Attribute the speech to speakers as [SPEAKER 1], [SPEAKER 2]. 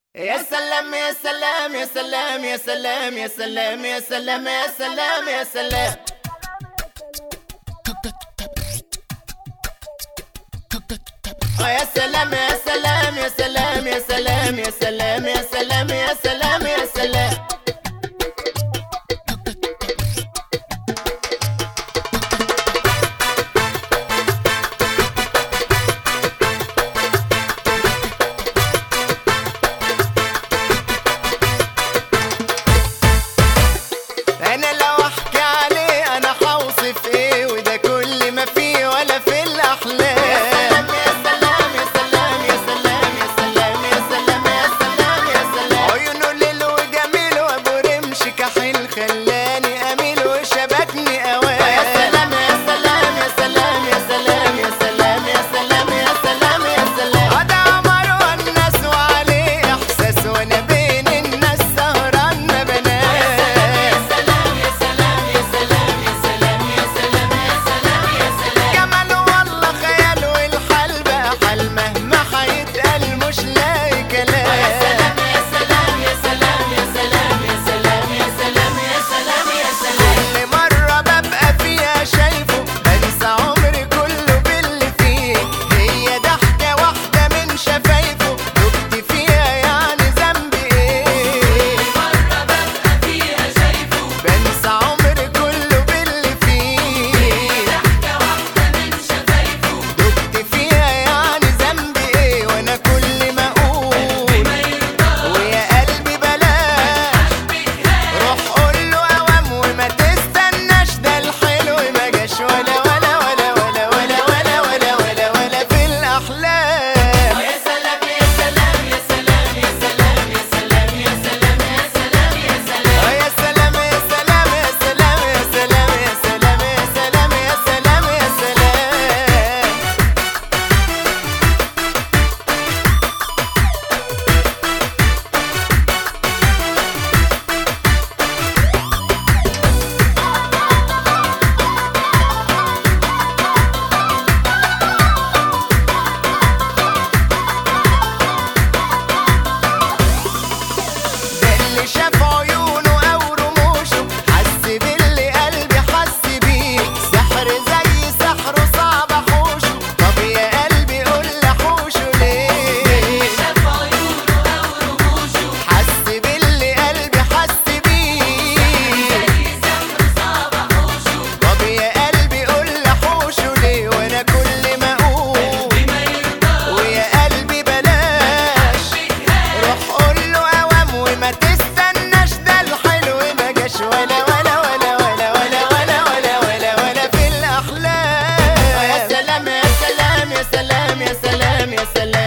[SPEAKER 1] يا سلام يا سلام يا سلام يا سلام يا سلام يا سلام يا سلام يا سلام يا سلام يا سلام يا سلام يا سلام يا سلام يا سلام يا سلام يا سلام انا لو احكي عليه انا حوصف ايه وده كل ما فيه ولا في الاحلام يا سلام يا سلام يا سلام يا سلام يا سلام يا سلام يا سلام عيونه ليل وجميل وابو رمش كحيل خلاني اميل وشبكني اوام يا سلام يا سلام يا سلام يا سلام يا سلام يا سلام يا سلام يا سلام هذا عمر والناس وعليه احساس وانا بين الناس سهران ما بنام جمال والله خيال والحال بقى حال مهما حيتقال مش لاقي كلام كل مرة ببقى فيها شايفه بنسى عمري كله باللي فيه هي ضحكة واحدة من شفايفه دبت فيها يعني ذنبي ايه بنسى عمري كله باللي فيه دبت فيها يعني ذنبي ايه وانا كل ما اقول ويا قلبي بلاش روح قول له اوام وما تستناش ده الحلو ما جاش ولا ولا ولا ولا ولا ولا ولا ولا ولا في الاحلام يا سلام يا سلام يا سلام يا سلام يا سلام يا سلام يا سلام يا سلام يا سلام يا سلام يا سلام يا سلام يا سلام يا سلام يا سلام يا سلام ده اللي شاف عيونه او رموشه حس باللي قلبي حس بيه سحر زي سحره صعب احوشه طب يا قلبي قول لي احوشه ليه حس باللي قلبي حس بيه طب يا قلبي قول لي احوشه ليه وانا كل ما اقول ويا قلبي بلاش روح قول له اوام وما تستناش ده الحلو ما جاش ولا ولا ولا ولا ولا ولا ولا ولا ولا في الاحلام يا سلام يا سلام يا سلام يا سلام يا سلام